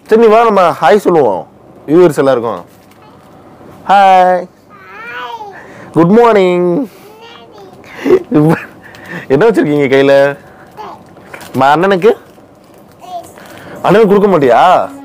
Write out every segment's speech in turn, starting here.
சரி நீ வா நம்ம ஹாய் சொல்லுவோம் வியூவர்ஸ் எல்லாருக்கும் ஹாய் குட் மார்னிங் என்ன வச்சிருக்கீங்க கையில நம்ம அண்ணனுக்கு அண்ணனுக்கு கொடுக்க மாட்டியா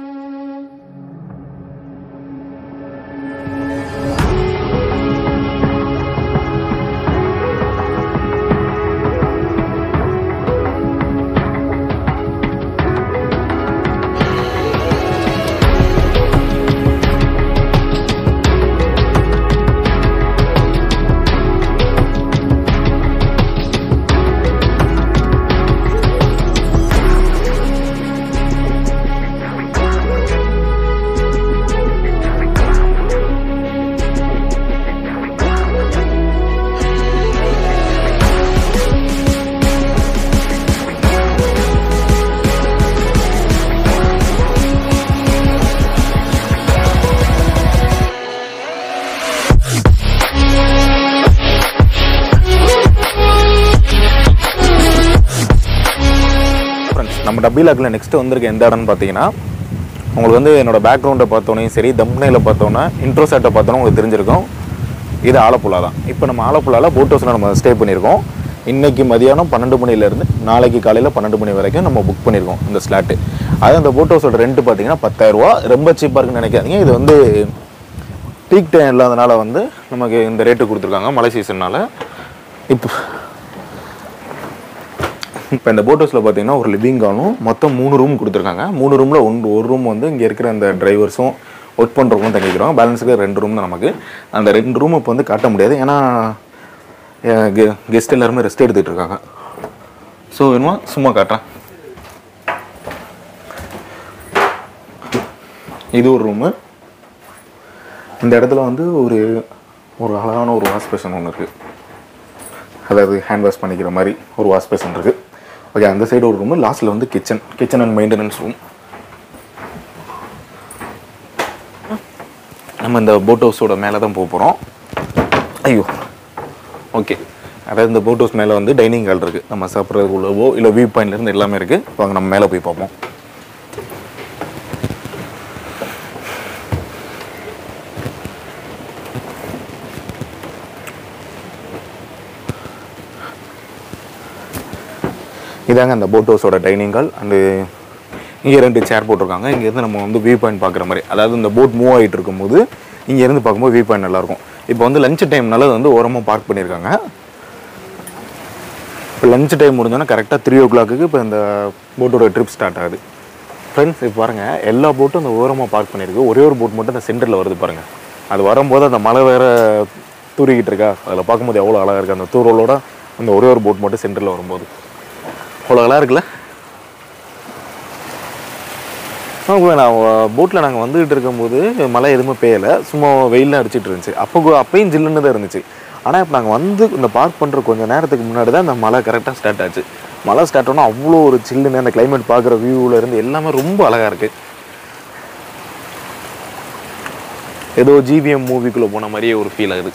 ஃப்ரெண்ட்ஸ் நம்ம டப்பிலாக்கில் நெக்ஸ்ட் வந்திருக்க எந்த இடம்னு பார்த்தீங்கன்னா உங்களுக்கு வந்து என்னோட பேக்ரவுண்டை பார்த்தோன்னே சரி தம்னையில் பார்த்தோன்னே இன்ட்ரோ செட்டை பார்த்தோன்னே உங்களுக்கு தெரிஞ்சிருக்கும் இது ஆலப்புழா தான் இப்போ நம்ம ஆலப்புழாவில் போட் ஹவுஸில் நம்ம ஸ்டே பண்ணியிருக்கோம் இன்னைக்கு மதியானம் பன்னெண்டு மணிலேருந்து நாளைக்கு காலையில் பன்னெண்டு மணி வரைக்கும் நம்ம புக் பண்ணியிருக்கோம் இந்த ஸ்லாட்டு அது அந்த போட் ஹவுஸோட ரெண்ட் பார்த்தீங்கன்னா பத்தாயிரரூவா ரொம்ப சீப்பாக இருக்குன்னு நினைக்காதீங்க இது வந்து பீக் டைம் இல்லாதனால வந்து நமக்கு இந்த ரேட்டு கொடுத்துருக்காங்க மழை சீசன்னால் இப்போ இப்போ இந்த போட் ஹவுஸில் பார்த்தீங்கன்னா ஒரு லிவிங் ஹாலும் மொத்தம் மூணு ரூம் கொடுத்துருக்காங்க மூணு ரூமில் ஒன்று ஒரு ரூம் வந்து இங்கே இருக்கிற அந்த டிரைவர்ஸும் ஒர்க் பண்ணுறவங்களும் தங்கிக்கிறோம் பேலன்ஸ் இருக்கிற ரெண்டு ரூம் தான் நமக்கு அந்த ரெண்டு ரூம் இப்போ வந்து காட்ட முடியாது ஏன்னா கெஸ்ட் எல்லாருமே ரெஸ்ட் எடுத்துகிட்டு இருக்காங்க ஸோ வேணுமா சும்மா காட்டுறேன் இது ஒரு ரூமு இந்த இடத்துல வந்து ஒரு ஒரு அழகான ஒரு வாஷ் பேஷன் ஒன்று இருக்குது அதாவது ஹேண்ட் வாஷ் பண்ணிக்கிற மாதிரி ஒரு வாஷ் பேஷன் இருக்குது ஓகே அந்த சைடு ஒரு ரூமு லாஸ்ட்டில் வந்து kitchen kitchen and maintenance room நம்ம இந்த போட் ஹவுஸோட மேலே தான் போக போகிறோம் ஐயோ ஓகே அதாவது இந்த போட் ஹவுஸ் மேலே வந்து டைனிங் ஹால் இருக்குது நம்ம சாப்பிட்றதுக்கு உள்ளவோ இல்லை வியூ பாயிண்ட்லேருந்து எல்லாமே இருக்குது வாங்க நம்ம மேலே போய் பார்ப்போம் இதாங்க அந்த போட் ஹவுஸோட டைனிங் ஹால் அண்டு இங்கே ரெண்டு சேர் போட்டிருக்காங்க இங்கேருந்து நம்ம வந்து வியூ பாயிண்ட் பார்க்குற மாதிரி அதாவது இந்த போட் மூவ் ஆகிட்டு இருக்கும்போது இங்கேருந்து பார்க்கும்போது வியூ பாயிண்ட் நல்லாயிருக்கும் இப்போ வந்து லஞ்ச் டைம்னால அது வந்து ஓரமாக பார்க் பண்ணியிருக்காங்க இப்போ லஞ்ச் டைம் முடிஞ்சோன்னா கரெக்டாக த்ரீ ஓ கிளாக்கு இப்போ இந்த போட்டோட ட்ரிப் ஸ்டார்ட் ஆகுது ஃப்ரெண்ட்ஸ் இப்போ பாருங்கள் எல்லா போட்டும் அந்த ஓரமாக பார்க் பண்ணியிருக்கு ஒரே ஒரு போட் மட்டும் அந்த சென்டரில் வருது பாருங்கள் அது வரும்போது அந்த மழை வேற தூரிக்கிட்டு இருக்கா அதில் பார்க்கும்போது எவ்வளோ அழகாக இருக்குது அந்த தூரலோட அந்த ஒரே ஒரு போட் மட்டும் சென்டரில் வரும்போது அவ்வளோ அழகாக இருக்குல்ல ஆமாம் நான் போட்டில் நாங்கள் வந்துகிட்டு இருக்கும்போது மழை எதுவுமே பெய்யலை சும்மா வெயில் அடிச்சிட்டு இருந்துச்சு அப்போ கு- அப்பயும் ஜில்லுன்னு தான் இருந்துச்சு ஆனால் இப்போ நாங்கள் வந்து இந்த பார்க் பண்ணுற கொஞ்சம் நேரத்துக்கு முன்னாடி தான் அந்த மழை கரெக்டாக ஸ்டார்ட் ஆச்சு மழை ஸ்டார்ட் ஆனால் அவ்வளோ ஒரு சில்லுன்னு அந்த கிளைமேட் பார்க்குற வியூவில் இருந்து எல்லாமே ரொம்ப அழகாக இருக்குது ஏதோ ஜிவிஎம் மூவிக்குள்ளே போன மாதிரியே ஒரு ஃபீல் ஆகுது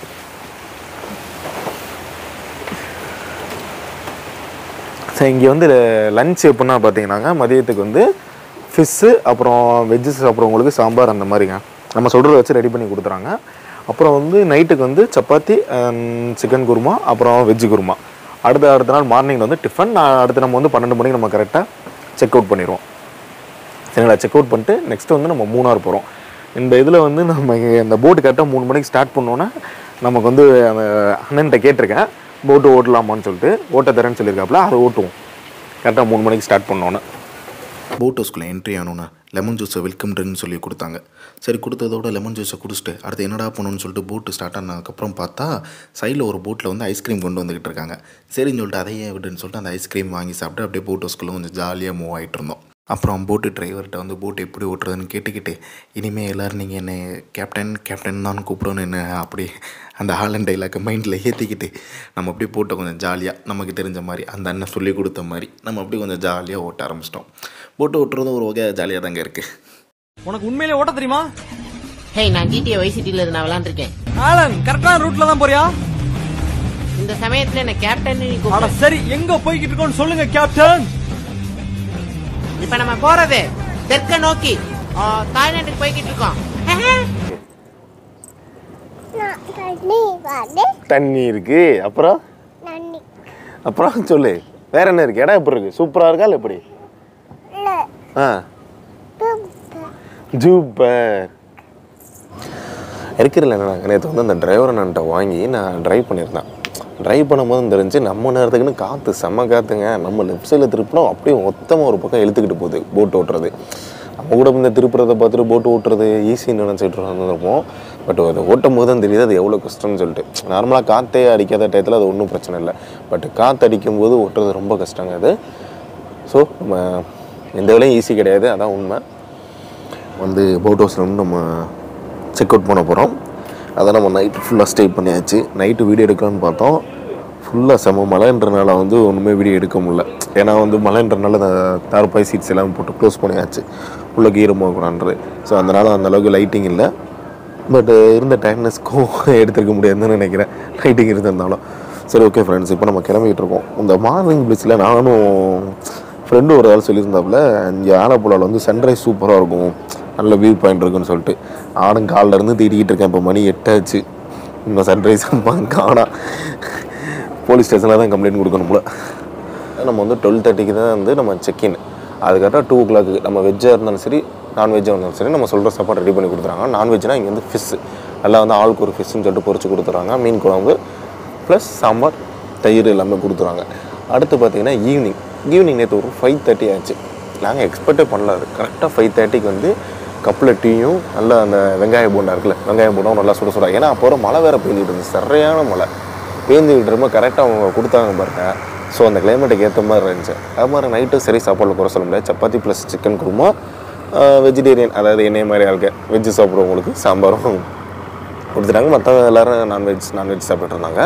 சரி இங்கே வந்து லஞ்ச் எப்படின்னா பார்த்தீங்கன்னாங்க மதியத்துக்கு வந்து ஃபிஷ்ஷு அப்புறம் வெஜ்ஜு சாப்பிட்றவங்களுக்கு சாம்பார் அந்த மாதிரிங்க நம்ம சொல்கிறத வச்சு ரெடி பண்ணி கொடுத்துறாங்க அப்புறம் வந்து நைட்டுக்கு வந்து சப்பாத்தி சிக்கன் குருமா அப்புறம் வெஜ்ஜு குருமா அடுத்த அடுத்த நாள் மார்னிங் வந்து டிஃபன் நான் அடுத்து நம்ம வந்து பன்னெண்டு மணிக்கு நம்ம கரெக்டாக செக் அவுட் பண்ணிடுவோம் சரிங்களா செக் அவுட் பண்ணிட்டு நெக்ஸ்ட் வந்து நம்ம மூணார் போகிறோம் இந்த இதில் வந்து நம்ம இங்க இந்த போட்டு கரெக்டாக மூணு மணிக்கு ஸ்டார்ட் பண்ணோன்னே நமக்கு வந்து அந்த அண்ணன்ட்ட கேட்டிருக்கேன் போட்டு ஓட்டலாமான்னு சொல்லிட்டு ஓட்ட தரேன்னு சொல்லியிருக்காப்புல அதை ஓட்டுவோம் கரெக்டாக மூணு மணிக்கு ஸ்டார்ட் பண்ணோன்னே போட் ஹவுஸ்க்குள்ளே என்ட்ரி ஆனோன்னே லெமன் ஜூஸை வெல்கம் ட்ரிங்க்னு சொல்லி கொடுத்தாங்க சரி கொடுத்ததோட லெமன் ஜூஸை குடிச்சிட்டு அடுத்து என்னடா பண்ணணும்னு சொல்லிட்டு போட்டு ஸ்டார்ட் ஆனதுக்கப்புறம் பார்த்தா சைடில் ஒரு போட்டில் வந்து ஐஸ்கிரீம் கொண்டு வந்துக்கிட்டு இருக்காங்க சரின்னு சொல்லிட்டு அதையே விடுன்னு சொல்லிட்டு அந்த ஐஸ்கிரீம் வாங்கி சாப்பிட்டு அப்படியே போட் ஹவுஸ்க்குள்ளே கொஞ்சம் ஜாலியாக மூவ் ஆகிட்டு இருந்தோம் அப்புறம் போட்டு டிரைவர்கிட்ட வந்து போட் எப்படி ஓட்டுறதுன்னு கேட்டுக்கிட்டு இனிமேல் எல்லோரும் நீங்கள் என்னை கேப்டன் கேப்டன் தான் கூப்பிடணும் என்ன அப்படி அந்த ஹாலண்ட் டைலாக்கை மைண்டில் ஏற்றிக்கிட்டு நம்ம அப்படியே போட்டை கொஞ்சம் ஜாலியாக நமக்கு தெரிஞ்ச மாதிரி அந்த அண்ணன் சொல்லி கொடுத்த மாதிரி நம்ம அப்படியே கொஞ்சம் ஜாலியாக ஓட்ட ஆரம்பிச்சிட்டோம் போட்டு ஓட்டுறதும் ஒரு வகை ஜாலியாக தாங்க இருக்குது உனக்கு உண்மையிலே ஓட்ட தெரியுமா ஹே நான் ஜிடிஏ வைசிட்டில இருந்து நான் விளாண்டுருக்கேன் ஆலன் கரெக்டான ரூட்ல தான் போறியா இந்த சமயத்துல என்ன கேப்டன் நீ அட கூப்பிடு. சரி எங்க போய்கிட்டு இருக்கோம்னு சொல்லுங்க கேப்டன் இப்ப நம்ம போறது தெற்க நோக்கி ஆ, தாய்லாந்துக்கு போய்கிட்டு இருக்கோம் நான் தண்ணி வந்து தண்ணி இருக்கு அப்புறம் நன்னி அப்புறம் சொல்லு வேற என்ன இருக்கு இடம் எப்படி இருக்கு சூப்பரா இருக்கா இல்லை எப்படி இல்லை ஆ சூப்பர் இருக்கிறதுல என்ன நேற்று வந்து அந்த டிரைவரை நான்கிட்ட வாங்கி நான் டிரைவ் பண்ணியிருந்தேன் டிரைவ் பண்ணும்போது தெரிஞ்சு நம்ம நேரத்துக்குன்னு காற்று செம்ம காற்றுங்க நம்ம லெஃப்ட் சைடில் திருப்பினோம் அப்படியே மொத்தமாக ஒரு பக்கம் இழுத்துக்கிட்டு போகுது போட் ஓட்டுறது நம்ம கூட இந்த திருப்புறதை பார்த்துட்டு போட்டு ஓட்டுறது ஈஸின்னு நினச்சிட்டு இருந்திருப்போம் பட் அது ஓட்டும் போது தான் தெரியுது அது எவ்வளோ கஷ்டம்னு சொல்லிட்டு நார்மலாக காற்றே அடிக்காத டயத்தில் அது ஒன்றும் பிரச்சனை இல்லை பட் காற்று அடிக்கும் போது ஓட்டுறது ரொம்ப கஷ்டங்க அது ஸோ நம்ம எந்த வேலையும் ஈஸி கிடையாது அதான் உண்மை வந்து போட் ஹவுஸில் வந்து நம்ம செக் அவுட் பண்ண போகிறோம் அதை நம்ம நைட்டு ஃபுல்லாக ஸ்டே பண்ணியாச்சு நைட்டு வீடியோ எடுக்கலாம்னு பார்த்தோம் ஃபுல்லாக செம மழைன்றனால வந்து ஒன்றுமே வீடியோ எடுக்க முடியல ஏன்னா வந்து மழைன்றனால அந்த தார்பாய் சீட்ஸ் எல்லாம் போட்டு க்ளோஸ் பண்ணியாச்சு உள்ள ஈரமாக கூடான்றது ஸோ அதனால் அந்த அளவுக்கு லைட்டிங் இல்லை பட் இருந்த டயர்ட்னஸ்க்கும் எடுத்துருக்க முடியாதுன்னு நினைக்கிறேன் லைட்டிங் இருந்திருந்தாலும் சரி ஓகே ஃப்ரெண்ட்ஸ் இப்போ நம்ம கிளம்பிட்டு இருக்கோம் இந்த மார்னிங் பிளிச்சில் நானும் ஃப்ரெண்டு ஒரு ஆள் சொல்லியிருந்தாப்புல இங்கே ஆலப்புழாவில் வந்து சன்ரைஸ் சூப்பராக இருக்கும் நல்ல வியூ பாயிண்ட் இருக்குன்னு சொல்லிட்டு ஆடும் காலில் இருந்து தேடிக்கிட்டு இருக்கேன் இப்போ மணி எட்டாச்சு இன்னும் சன்ரைஸ் காணா போலீஸ் ஸ்டேஷனில் தான் கம்ப்ளைண்ட் கொடுக்கணும் போல நம்ம வந்து டுவெல் தேர்ட்டிக்கு தான் வந்து நம்ம செக்இன் அது கரெக்டாக டூ ஓ கிளாக்கு நம்ம வெஜ்ஜாக இருந்தாலும் சரி நான்வெஜ்ஜாக இருந்தாலும் சரி நம்ம சொல்கிற சாப்பாடு ரெடி பண்ணி கொடுத்துறாங்க நான்வெஜ்னால் இங்கே வந்து ஃபிஷ்ஷு எல்லாம் வந்து ஆளுக்கு ஒரு ஃபிஷ்ஷுன்னு சொல்லிட்டு பொரிச்சு கொடுத்துறாங்க மீன் குழம்பு ப்ளஸ் சாம்பார் தயிர் எல்லாமே கொடுத்துறாங்க அடுத்து பார்த்தீங்கன்னா ஈவினிங் ஈவினிங் நேற்று ஒரு ஃபைவ் தேர்ட்டி ஆச்சு நாங்கள் எக்ஸ்பெக்டே பண்ணல அது கரெக்டாக ஃபைவ் தேர்ட்டிக்கு வந்து கப்பில் டீயும் நல்லா அந்த வெங்காய போண்டா இருக்குல்ல வெங்காய போண்டாவும் நல்லா சுட சுட ஏன்னா அப்போ ஒரு மழை வேறு பெஞ்சிட்டு இருந்துச்சு சரியான மழை பேஞ்சுக்கிட்டு இருப்போம் கரெக்டாக அவங்க கொடுத்தாங்க பாருங்க ஸோ அந்த கிளைமேட்டுக்கு ஏற்ற மாதிரி இருந்துச்சு அது மாதிரி நைட்டு சரி சாப்பாடில் குறை சொல்ல முடியாது chapati plus chicken kurma vegetarian அதாவது என்னைய மாதிரி ஆளுக்கு வெஜ்ஜு சாப்பிட்றவங்களுக்கு சாம்பாரும் கொடுத்துட்டாங்க மற்றவங்க எல்லோரும் நான்வெஜ் நான்வெஜ் சாப்பிட்டுட்டு இருந்தாங்க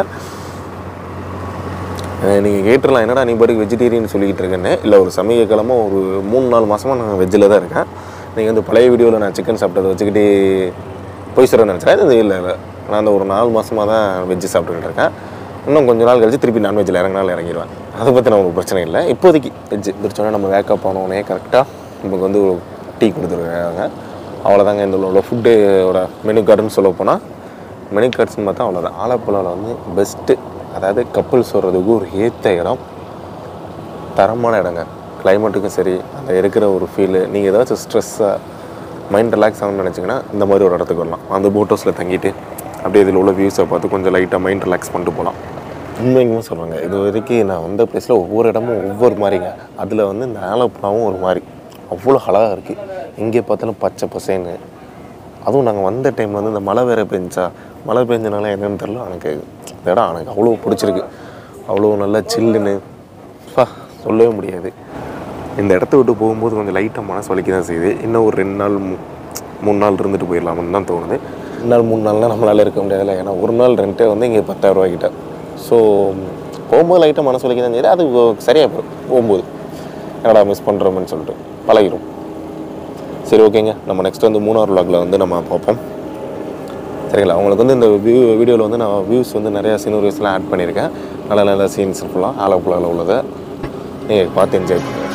நீங்கள் கேட்டுடலாம் என்னடா நீ பாட்டுக்கு வெஜிடேரியன் சொல்லிக்கிட்டு இருக்கேன்னு இல்லை ஒரு சமீப ஒரு மூணு நாலு மாதமாக நான் வெஜ்ஜில் தான் இருக்கேன் நீங்கள் வந்து பழைய வீடியோவில் நான் சிக்கன் சாப்பிட்டதை வச்சுக்கிட்டு போய் சொல்ல நினச்சேன் இது இல்லை இல்லை நான் அந்த ஒரு நாலு மாதமாக தான் வெஜ்ஜு சாப்பிட்டுக்கிட்டு இருக்கேன் இன்னும் கொஞ்ச நாள் கழிச்சு திருப்பி நான்வெஜ்ஜில் இறங்கினாலும் இறங்கிடுவேன் அதை பற்றி நமக்கு பிரச்சனை இல்லை இப்போதைக்கு வெஜ்ஜு திருச்சோன்னா நம்ம வேக்கப் ஆனோடனே கரெக்டாக நமக்கு வந்து ஒரு டீ கொடுத்துருக்காங்க அவ்வளோதாங்க இந்த உள்ள ஃபுட்டோட மெனு கார்டுன்னு சொல்ல போனால் மெனு கார்ட்ஸ்னு பார்த்தா அவ்வளோதான் ஆலப்புழாவில் வந்து பெஸ்ட்டு அதாவது கப்பல்ஸ் வர்றதுக்கு ஒரு ஏற்ற இடம் தரமான இடங்க கிளைமேட்டுக்கும் சரி அந்த இருக்கிற ஒரு ஃபீலு நீங்கள் ஏதாச்சும் ஸ்ட்ரெஸ்ஸாக மைண்ட் ரிலாக்ஸ் ஆகணும்னு நினச்சிங்கன்னா இந்த மாதிரி ஒரு இடத்துக்கு வரலாம் அந்த போட் ஹவுஸில் தங்கிட்டு அப்படியே இதில் உள்ள வியூஸை பார்த்து கொஞ்சம் லைட்டாக மைண்ட் ரிலாக்ஸ் பண்ணிட்டு போகலாம் உண்மைக்குமே சொல்லுவாங்க இது வரைக்கும் நான் வந்த பிளேஸில் ஒவ்வொரு இடமும் ஒவ்வொரு மாதிரிங்க அதில் வந்து இந்த ஆலப்புழாவும் ஒரு மாதிரி அவ்வளோ அழகாக இருக்குது எங்கே பார்த்தாலும் பச்சை பசேன்னு அதுவும் நாங்கள் வந்த டைமில் வந்து இந்த மழை வேற பெஞ்சா மழை பெஞ்சனால என்னன்னு தெரில எனக்கு இந்த இடம் எனக்கு அவ்வளோ பிடிச்சிருக்கு அவ்வளோ நல்லா சில்லுன்னு பா சொல்லவே முடியாது இந்த இடத்த விட்டு போகும்போது கொஞ்சம் லைட்டாக மனசு வலிக்க தான் செய்யுது இன்னும் ஒரு ரெண்டு நாள் மூ- மூணு நாள் இருந்துட்டு போயிடலாம்னு தான் தோணுது ரெண்டு நாள் மூணு நாள்லாம் நம்மளால இருக்க முடியாதுல்ல ஏன்னா ஒரு நாள் ரெண்டே வந்து இங்கே பத்தாயிரம் ரூபாய்க்கிட்ட ஸோ போகும்போது லைட்டாக மனசு வலிக்க தான் செய்யுது அது சரியாக போயிடும் போகும்போது என்னடா மிஸ் பண்ணுறோம்னு சொல்லிட்டு பழகிடும் சரி ஓகேங்க நம்ம நெக்ஸ்ட் வந்து மூணார் vlogல வந்து நம்ம பார்ப்போம் சரிங்களா உங்களுக்கு வந்து இந்த வியூ வீடியோவில் வந்து நான் வியூஸ் வந்து நிறையா சீனரிஸ்லாம் ஆட் பண்ணியிருக்கேன் நல்ல நல்ல சீன்ஸ் ஃபுல்லாக ஆலப்புழாவில் உள்ளதை நீங்கள் பார்த்து என்ஜாய் பண்ணுங்கள்